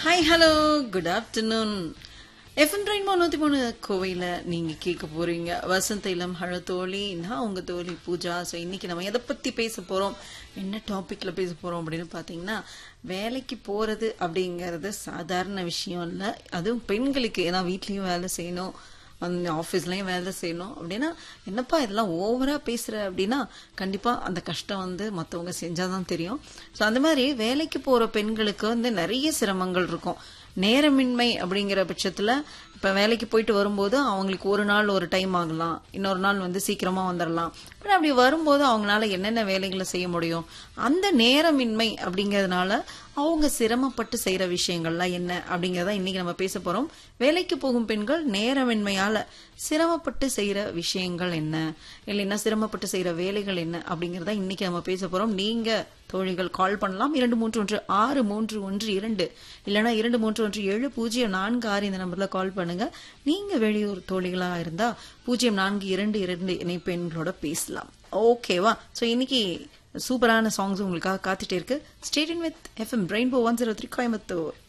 hi hello good afternoon FM Rainbow நூற்றி மூணு கோவையில் நீங்கள் கேட்க போகிறீங்க வசந்த இளம் ஹழ தோழி நான் உங்கள் தோழி பூஜா ஸோ இன்னைக்கு நம்ம எதை பற்றி பேச போகிறோம் என்ன டாப்பிக்கில் பேச போகிறோம் அப்படின்னு பார்த்தீங்கன்னா வேலைக்கு போகிறது அப்படிங்கிறது சாதாரண விஷயம் இல்லை அதுவும் பெண்களுக்கு ஏன்னா வீட்லேயும் வேலை செய்யணும் அந்த ஆஃபீஸ்லயும் வேலை செய்யணும் அப்படின்னா என்னப்பா இதெல்லாம் ஓவரா பேசுற அப்படின்னா கண்டிப்பா அந்த கஷ்டம் வந்து மற்றவங்க செஞ்சாதான் தெரியும் ஸோ அந்த மாதிரி வேலைக்கு போற பெண்களுக்கு வந்து நிறைய சிரமங்கள் இருக்கும் நேரமின்மை அப்படிங்கிற பட்சத்துல இப்ப வேலைக்கு போயிட்டு வரும்போது அவங்களுக்கு ஒரு நாள் ஒரு டைம் ஆகலாம் இன்னொரு நாள் வந்து சீக்கிரமா வந்துடலாம் ஆனா அப்படி வரும்போது அவங்களால என்னென்ன வேலைகளை செய்ய முடியும் அந்த நேரமின்மை அப்படிங்கறதுனால அவங்க சிரமப்பட்டு செய்யற விஷயங்கள்லாம் என்ன அப்படிங்கறத இன்னைக்கு நம்ம பேச போறோம் வேலைக்கு போகும் பெண்கள் நேரமின்மையால சிரமப்பட்டு செய்யற விஷயங்கள் என்ன இல்லைன்னா சிரமப்பட்டு செய்யற வேலைகள் என்ன அப்படிங்கறத இன்னைக்கு நம்ம பேச போறோம் நீங்க தோழிகள் கால் பண்ணலாம் இரண்டு மூன்று ஒன்று ஆறு மூன்று ஒன்று இரண்டு இல்லைன்னா இரண்டு மூன்று ஒன்று ஏழு பூஜ்ஜியம் நான்கு ஆறு இந்த நம்பர்ல கால் பண்ணுங்க நீங்க வெளியூர் தோழிகளா இருந்தா பூஜ்ஜியம் நான்கு இரண்டு இரண்டு இணைப்பு எண்களோட பேசலாம் ஓகேவா ஸோ இன்னைக்கு சூப்பரான சாங்ஸ் உங்களுக்காக காத்துட்டே இருக்கு stay tuned with FM Rainbow one zero three Coimbatore